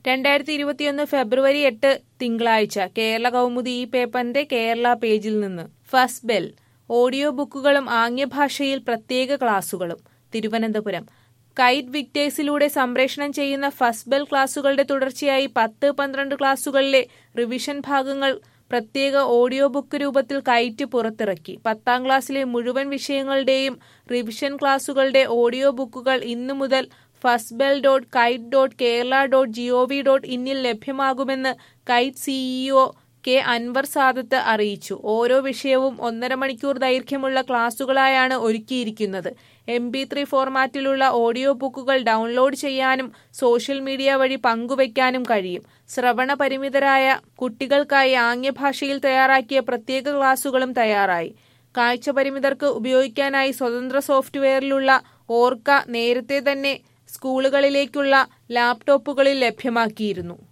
രണ്ടായിരത്തി ഇരുപത്തിയൊന്ന് ഫെബ്രുവരി എട്ട് തിങ്കളാഴ്ച കേരള കൗമുദി ഈ പേപ്പറിന്റെ കേരള പേജിൽ നിന്ന് ഫസ്റ്റ് ബെൽ ഓഡിയോ ബുക്കുകളും ആംഗ്യഭാഷയിൽ പ്രത്യേക ക്ലാസുകളും തിരുവനന്തപുരം കൈറ്റ് വിക്ടേഴ്സിലൂടെ സംപ്രേഷണം ചെയ്യുന്ന ഫസ്റ്റ് ബെൽ ക്ലാസുകളുടെ തുടർച്ചയായി പത്ത് പന്ത്രണ്ട് ക്ലാസുകളിലെ റിവിഷൻ ഭാഗങ്ങൾ പ്രത്യേക ഓഡിയോ ബുക്ക് രൂപത്തിൽ കൈറ്റ് പുറത്തിറക്കി പത്താം ക്ലാസ്സിലെ മുഴുവൻ വിഷയങ്ങളുടെയും റിവിഷൻ ക്ലാസുകളുടെ ഓഡിയോ ബുക്കുകൾ ഇന്നു മുതൽ first bell dot kite dot Kerala dot G O V dot ഇന്നിൽ ലഭ്യമാകുമെന്ന് KITE CEO K Anvar Sadath അറിയിച്ചു ഓരോ വിഷയവും ഒന്നര മണിക്കൂർ ദൈർഘ്യമുള്ള ക്ലാസുകളായാണ് ഒരുക്കിയിരിക്കുന്നത് എം പി ത്രീ ഫോർമാറ്റിലുള്ള ഓഡിയോ ബുക്കുകൾ ഡൗൺലോഡ് ചെയ്യാനും സോഷ്യൽ മീഡിയ വഴി പങ്കുവയ്ക്കാനും കഴിയും ശ്രവണ പരിമിതരായ കുട്ടികൾക്കായി ആംഗ്യഭാഷയിൽ തയ്യാറാക്കിയ പ്രത്യേക ക്ലാസുകളും തയ്യാറായി കാഴ്ച പരിമിതർക്ക് ഉപയോഗിക്കാനായി സ്വതന്ത്ര സോഫ്റ്റ്വെയറിലുള്ള ഓർക്ക നേരത്തെ തന്നെ സ്കൂളുകളിലേക്കുള്ള ലാപ്ടോപ്പുകളിൽ ലഭ്യമാക്കിയിരുന്നു